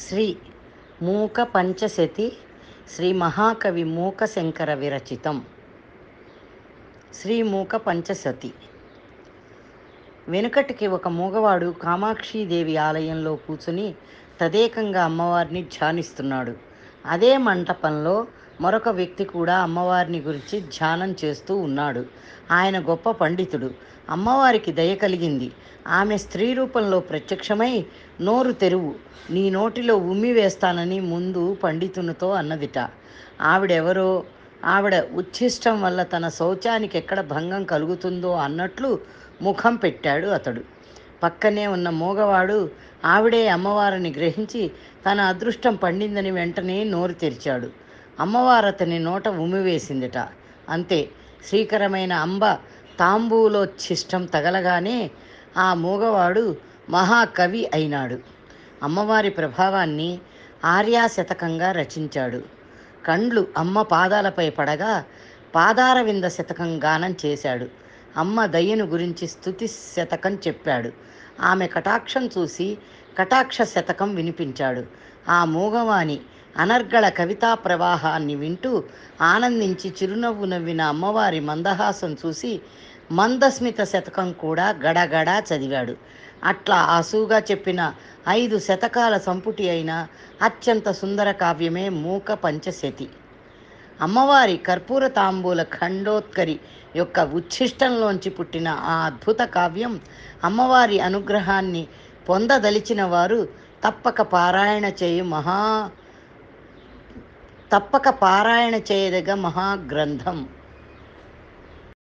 శ్రీ మూక పంచశతి శ్రీ మహాకవి మూకశంకర విరచితం శ్రీ మూక పంచశతి వెనుకటికి ఒక మూగవాడు కామాక్షీదేవి ఆలయంలో కూర్చుని తదేకంగా అమ్మవారిని ధ్యానిస్తున్నాడు అదే మంటపంలో మరొక వ్యక్తి కూడా అమ్మవారిని గురించి ధ్యానం చేస్తూ ఉన్నాడు ఆయన గొప్ప పండితుడు అమ్మవారికి దయ కలిగింది ఆమె స్త్రీ రూపంలో ప్రత్యక్షమై నోరు తెరువు నీ నోటిలో ఉమ్మి వేస్తానని ముందు పండితునితో అన్నదిట ఆవిడెవరో ఆవిడ ఉచ్ఛిష్టం వల్ల తన శౌచానికి ఎక్కడ భంగం కలుగుతుందో అన్నట్లు ముఖం పెట్టాడు అతడు పక్కనే ఉన్న మూగవాడు ఆవిడే అమ్మవారిని గ్రహించి తన అదృష్టం పండిందని వెంటనే నోరు తెరిచాడు అమ్మవారు అతని నోట ఉమ్మివేసిందిట అంతే శ్రీకరమైన అంబ తాంబూలోచ్ఛిష్టం తగలగానే ఆ మూగవాడు మహాకవి అయినాడు అమ్మవారి ప్రభావాన్ని ఆర్యాశతకంగా రచించాడు కండ్లు అమ్మ పాదాలపై పడగా పాదారవింద శతకం గానం చేశాడు అమ్మ దయ్యను గురించి స్థుతి శతకం చెప్పాడు ఆమె కటాక్షం చూసి కటాక్ష శతకం వినిపించాడు ఆ మూగవాణి అనర్గళ కవితా ప్రవాహాన్ని వింటూ ఆనందించి చిరునవ్వు నవ్విన అమ్మవారి మందహాసం చూసి మందస్మిత శతకం కూడా గడగడా చదివాడు అట్లా ఆసుగా చెప్పిన ఐదు శతకాల సంపుటి అయిన అత్యంత సుందర కావ్యమే మూక పంచశతి అమ్మవారి కర్పూర తాంబూల ఖండోత్కరి యొక్క ఉచ్ఛిష్టంలోంచి పుట్టిన ఆ అద్భుత కావ్యం అమ్మవారి అనుగ్రహాన్ని పొందదలిచిన వారు తప్పక పారాయణ చేయు మహా తప్పక పారాయణ చేయదగ మహాగ్రంథం